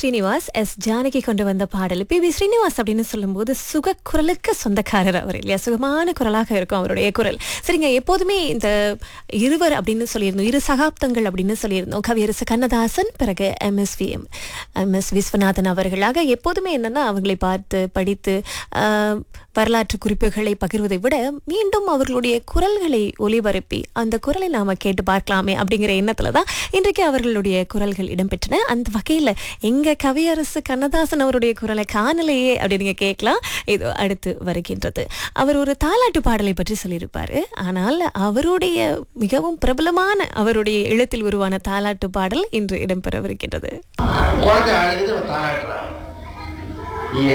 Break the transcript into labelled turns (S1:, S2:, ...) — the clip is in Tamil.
S1: ஸ்ரீனிவாஸ் எஸ் ஜானகி கொண்டு வந்த பாடல் பி வி ஸ்ரீனிவாஸ் அப்படின்னு சொல்லும்போது சுக குரலுக்கு சொந்தக்காரர் அவர் இல்லையா சுகமான குரலாக இருக்கும் அவருடைய குரல் சரிங்க எப்போதுமே இந்த இருவர் அப்படின்னு சொல்லியிருந்தோம் இரு சகாப்தங்கள் அப்படின்னு சொல்லியிருந்தோம் கவியரசு கண்ணதாசன் பிறகு எம்எஸ்விஎம் எம் எஸ் விஸ்வநாதன் அவர்களாக எப்போதுமே என்னன்னா அவங்களை பார்த்து படித்து ஆஹ், வரலாற்று குறிப்புகளை பகிர்வதை விட மீண்டும் அவர்களுடைய குரல்களை ஒலிபரப்பி அந்த குரலை நாம கேட்டு பார்க்கலாமே அப்படிங்கிற எண்ணத்துல தான் இன்றைக்கு அவர்களுடைய குரல்கள் இடம்பெற்றன அந்த வகையில எங்க கவியரசு கண்ணதாசன் அவருடைய குரலை காணலையே அப்படின்னு நீங்க கேட்கலாம் இது அடுத்து வருகின்றது அவர் ஒரு தாலாட்டு பாடலை பற்றி சொல்லியிருப்பாரு ஆனால் அவருடைய மிகவும் பிரபலமான அவருடைய எழுத்தில் உருவான தாலாட்டு பாடல் இன்று இடம்பெறவிருக்கின்றது
S2: குழந்தை அழுகுது அவன் தாளாட்டுறான்